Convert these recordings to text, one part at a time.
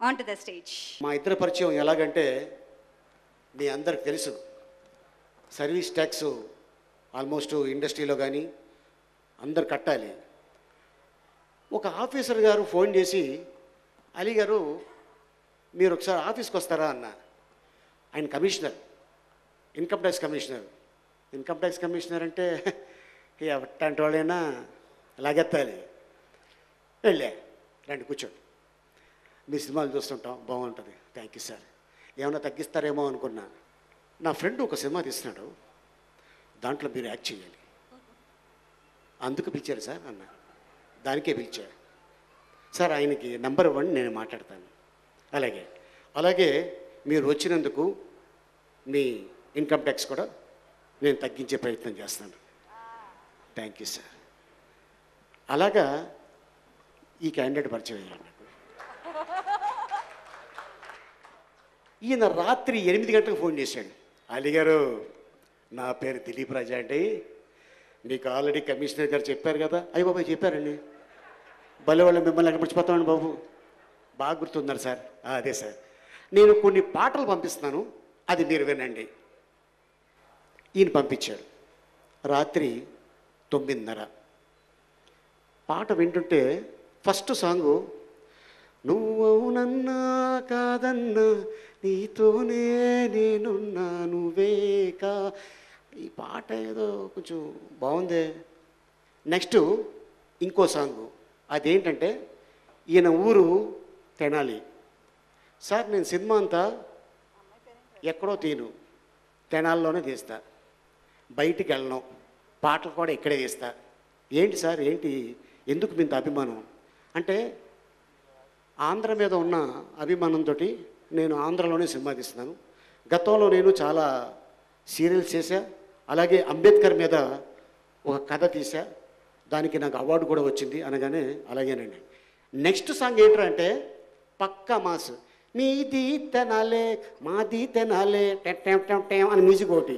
onto the stage. మా ఇద్దరి పరిచయం ఎలాగంటే మీ అందరికి తెలుసు సర్వీస్ ట్యాక్స్ ఆల్మోస్ట్ ఇండస్ట్రీలో కానీ అందరు కట్టాలి ఒక ఆఫీసర్ గారు ఫోన్ చేసి అలీ గారు మీరు ఒకసారి ఆఫీస్కి వస్తారా అన్న ఆయన commissioner income tax commissioner income tax commissioner అంటే ఎట్లాంటి వాళ్ళైనా లాగెత్తాలి వెళ్ళే రండి కూర్చోండి మీ సినిమాలు చూస్తుంటాం బాగుంటుంది థ్యాంక్ యూ సార్ ఏమైనా తగ్గిస్తారేమో అనుకున్నా నా ఫ్రెండ్ ఒక సినిమా తీస్తున్నాడు దాంట్లో మీరు యాక్ట్ చేయాలి అందుకు పిలిచారు సార్ అన్న దానికే పిలిచారు సార్ ఆయనకి నంబర్ ఇవ్వండి నేను మాట్లాడతాను అలాగే అలాగే మీరు వచ్చినందుకు మీ ఇన్కమ్ ట్యాక్స్ కూడా నేను తగ్గించే ప్రయత్నం చేస్తాను థ్యాంక్ యూ సార్ అలాగా ఈ క్యాండిడేట్ పరిచయం అయ్యాడు నాకు ఈయన రాత్రి ఎనిమిది గంటలకు ఫోన్ చేశాడు అలీ గారు నా పేరు దిలీప్ రాజా అండి మీకు ఆల్రెడీ కమిషనర్ గారు చెప్పారు కదా అయ్యి బాబాయ్ చెప్పారండి భలే వాళ్ళు మిమ్మల్ని ఎక్కడ మర్చిపోతామండి బాబు బాగా గుర్తున్నారు సార్ "ఆ, అదే సార్ నేను కొన్ని పాటలు పంపిస్తున్నాను అది మీరు వినండి ఈయన పంపించాడు రాత్రి తొమ్మిదిన్నర పాట వింటుంటే ఫస్ట్ సాంగు నువ్వు అవునన్నా కాదన్నా నీతోనే నేనున్నా నువ్వే కా ఈ పాట ఏదో కొంచెం బాగుందే నెక్స్ట్ ఇంకో సాంగు అదేంటంటే ఈయన ఊరు తెనాలి సార్ నేను సినిమా అంతా ఎక్కడో తీను తెనాల్లోనే తీస్తా బయటికి వెళ్ళను పాటలు కూడా ఇక్కడే తీస్తా ఏంటి సార్ ఏంటి ఎందుకు మింత అభిమానం అంటే ఆంధ్ర మీద ఉన్న అభిమానంతో నేను ఆంధ్రలోనే సినిమా తీస్తున్నాను గతంలో నేను చాలా సీరియల్స్ చేశా అలాగే అంబేద్కర్ మీద ఒక కథ తీసా దానికి నాకు అవార్డు కూడా వచ్చింది అనగానే అలాగేనండి నెక్స్ట్ సాంగ్ ఏంట్రా అంటే పక్కా మాస్ నీది తెనాలే మాది తెనాలే టెం టెం టెం టెం అని మ్యూజిక్ ఒకటి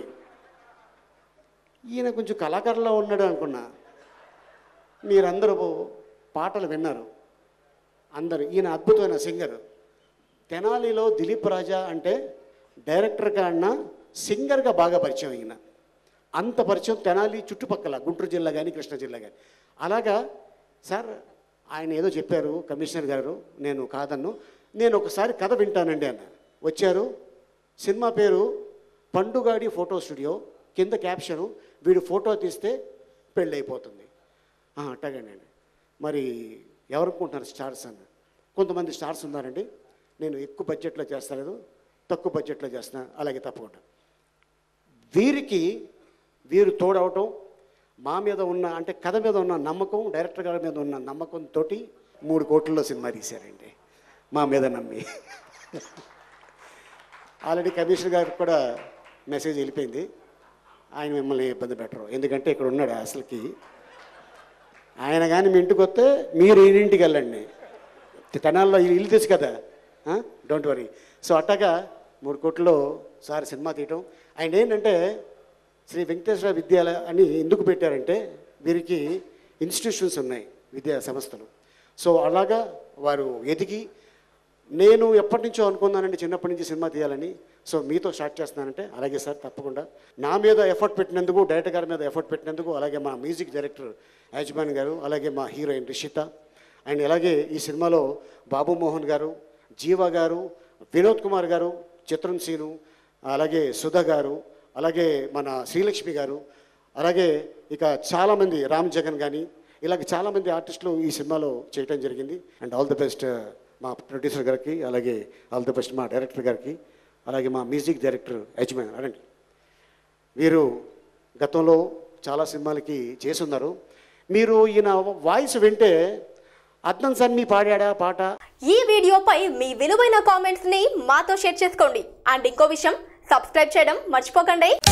ఈయన కొంచెం కళాకారులో ఉన్నాడు అనుకున్నా మీరందరూ పాటలు విన్నారు అందరూ ఈయన అద్భుతమైన సింగర్ తెనాలిలో దిలీప్ రాజా అంటే డైరెక్టర్ కన్నా సింగర్గా బాగా పరిచయం ఈయన అంత పరిచయం తెనాలి చుట్టుపక్కల గుంటూరు జిల్లా కానీ కృష్ణా జిల్లా కానీ అలాగా సార్ ఆయన ఏదో చెప్పారు కమిషనర్ గారు నేను కాదన్ను నేను ఒకసారి కథ వింటానండి అన్న వచ్చారు సినిమా పేరు పండుగాడి ఫోటో స్టూడియో కింద క్యాప్షను వీడు ఫోటో తీస్తే పెళ్ళి అయిపోతుంది "ఆ, అట్టగానండి మరి ఎవరనుకుంటున్నారు స్టార్స్ అని కొంతమంది స్టార్స్ ఉన్నారండి నేను ఎక్కువ బడ్జెట్లో చేస్తలేదు తక్కువ బడ్జెట్లో చేస్తున్నా అలాగే తప్పకుండా వీరికి వీరు తోడవటం మా మీద ఉన్న అంటే కథ మీద ఉన్న నమ్మకం డైరెక్టర్ గారి మీద ఉన్న నమ్మకంతో మూడు కోట్లలో సినిమా తీశారండి మా మీద నమ్మి ఆల్రెడీ కమిషనర్ గారికి కూడా మెసేజ్ వెళ్ళిపోయింది ఆయన మిమ్మల్ని ఇబ్బంది పెట్టరు ఎందుకంటే ఇక్కడ ఉన్నాడు అసలుకి ఆయన కానీ మీ ఇంటికి వస్తే మీరు ఈ ఇంటికి వెళ్ళండి తెనాల్లో ఈ ఇల్లు తెలుసు కదా డోంట్ వరీ సో అట్టగా మూడు కోట్లలో సార్ సినిమా తీయటం ఆయన ఏంటంటే శ్రీ వెంకటేశ్వర విద్యాలయ అని ఎందుకు పెట్టారంటే వీరికి ఇన్స్టిట్యూషన్స్ ఉన్నాయి విద్యా సంస్థలు సో అలాగా వారు ఎదిగి నేను ఎప్పటి నుంచో అనుకున్నానండి చిన్నప్పటి నుంచి సినిమా తీయాలని సో మీతో స్టార్ట్ చేస్తున్నానంటే అలాగే సార్ తప్పకుండా నా మీద ఎఫర్ట్ పెట్టినందుకు డైరెక్టర్ గారి మీద ఎఫర్ట్ పెట్టినందుకు అలాగే మా మ్యూజిక్ డైరెక్టర్ యాజమాన్ గారు అలాగే మా హీరోయిన్ రిషిత అండ్ అలాగే ఈ సినిమాలో బాబు మోహన్ గారు జీవ గారు వినోద్ కుమార్ గారు చిత్రం సీను అలాగే సుధ గారు అలాగే మన శ్రీలక్ష్మి గారు అలాగే ఇక చాలామంది రామ్ జగన్ కానీ ఇలాగ చాలామంది ఆర్టిస్టులు ఈ సినిమాలో చేయటం జరిగింది అండ్ ఆల్ ది బెస్ట్ మా ప్రొడ్యూసర్ గారికి అలాగే ఆల్ ది బెస్ట్ మా డైరెక్టర్ గారికి అలాగే మా మ్యూజిక్ డైరెక్టర్ యజమాన్ అనండి వీరు గతంలో చాలా సినిమాలకి చేసున్నారు మీరు ఈయన వాయిస్ వింటే అద్నం సన్ని పాడాడా పాట ఈ వీడియోపై మీ విలువైన కామెంట్స్ ని మాతో షేర్ చేసుకోండి అండ్ ఇంకో విషయం సబ్స్క్రైబ్ చేయడం మర్చిపోకండి